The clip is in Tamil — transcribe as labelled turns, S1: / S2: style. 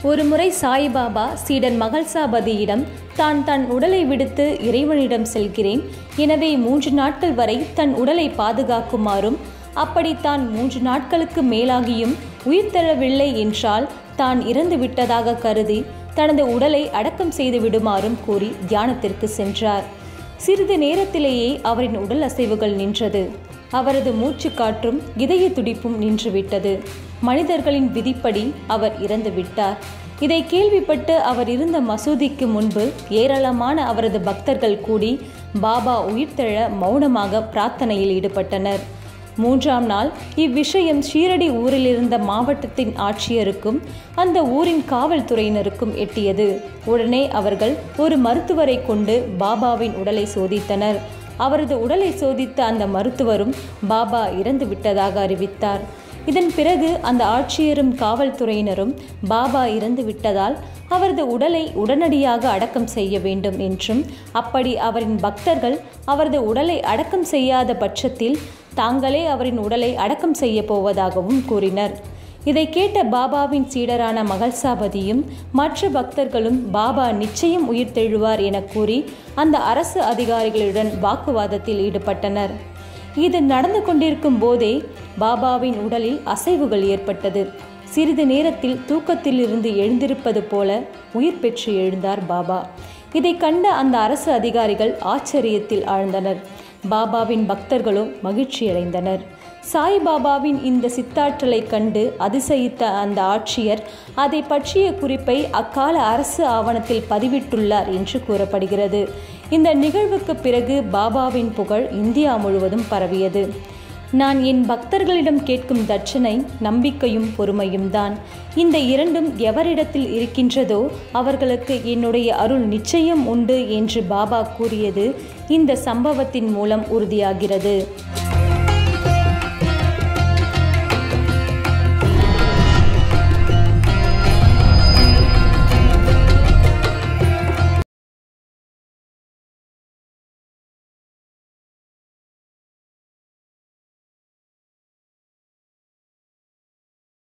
S1: ஒருமுறை சாய்பாபா சீடன் மகள்சாபதியிடம் தான் தன் உடலை விடுத்து இறைவனிடம் செல்கிறேன் எனவே மூன்று நாட்கள் வரை தன் உடலை பாதுகாக்குமாறும் அப்படி தான் மூன்று நாட்களுக்கு மேலாகியும் உயிர் தரவில்லை என்றால் தான் இறந்து விட்டதாக கருதி தனது உடலை அடக்கம் செய்து விடுமாறும் கூறி தியானத்திற்கு சென்றார் சிறிது நேரத்திலேயே அவரின் உடல் அசைவுகள் நின்றது அவரது மூச்சு காற்றும் இதய துடிப்பும் நின்றுவிட்டது மனிதர்களின் விதிப்படி அவர் இறந்து விட்டார் இதை கேள்விப்பட்டு அவர் இருந்த மசூதிக்கு முன்பு ஏராளமான அவரது பக்தர்கள் கூடி பாபா உயிர்த்தெழ மௌனமாக பிரார்த்தனையில் ஈடுபட்டனர் மூன்றாம் நாள் இவ்விஷயம் ஷீரடி ஊரில் இருந்த மாவட்டத்தின் ஆட்சியருக்கும் அந்த ஊரின் காவல்துறையினருக்கும் எட்டியது உடனே அவர்கள் ஒரு மருத்துவரை கொண்டு பாபாவின் உடலை சோதித்தனர் அவரது உடலை சோதித்த அந்த மருத்துவரும் பாபா இறந்து விட்டதாக அறிவித்தார் இதன் பிறகு அந்த ஆட்சியரும் காவல்துறையினரும் பாபா இறந்து விட்டதால் அவரது உடலை உடனடியாக அடக்கம் செய்ய வேண்டும் என்றும் அப்படி அவரின் பக்தர்கள் அவரது உடலை அடக்கம் செய்யாத பட்சத்தில் தாங்களே அவரின் உடலை அடக்கம் செய்ய போவதாகவும் கூறினர் இதை கேட்ட பாபாவின் சீடரான மகள்சாபதியும் மற்ற பக்தர்களும் பாபா நிச்சயம் உயிர் தெழுவார் என கூறி அந்த அரசு அதிகாரிகளுடன் வாக்குவாதத்தில் ஈடுபட்டனர் இது நடந்து கொண்டிருக்கும் போதே பாபாவின் உடலில் அசைவுகள் ஏற்பட்டது சிறிது நேரத்தில் தூக்கத்திலிருந்து எழுந்திருப்பது போல உயிர் பெற்று எழுந்தார் பாபா இதை கண்ட அந்த அரசு அதிகாரிகள் ஆச்சரியத்தில் ஆழ்ந்தனர் பாபாவின் பக்தர்களோ மகிழ்ச்சியடைந்தனர் சாய்பாபாவின் இந்த சித்தாற்றலை கண்டு அதிசயித்த அந்த ஆட்சியர் அதை பற்றிய குறிப்பை அக்கால அரசு ஆவணத்தில் பதிவிட்டுள்ளார் என்று கூறப்படுகிறது இந்த நிகழ்வுக்கு பிறகு பாபாவின் புகழ் இந்தியா முழுவதும் பரவியது நான் என் பக்தர்களிடம் கேட்கும் தட்சணை நம்பிக்கையும் பொறுமையும் தான் இந்த இரண்டும் எவரிடத்தில் இருக்கின்றதோ அவர்களுக்கு என்னுடைய அருள் நிச்சயம் உண்டு என்று பாபா கூறியது இந்த சம்பவத்தின் மூலம் உறுதியாகிறது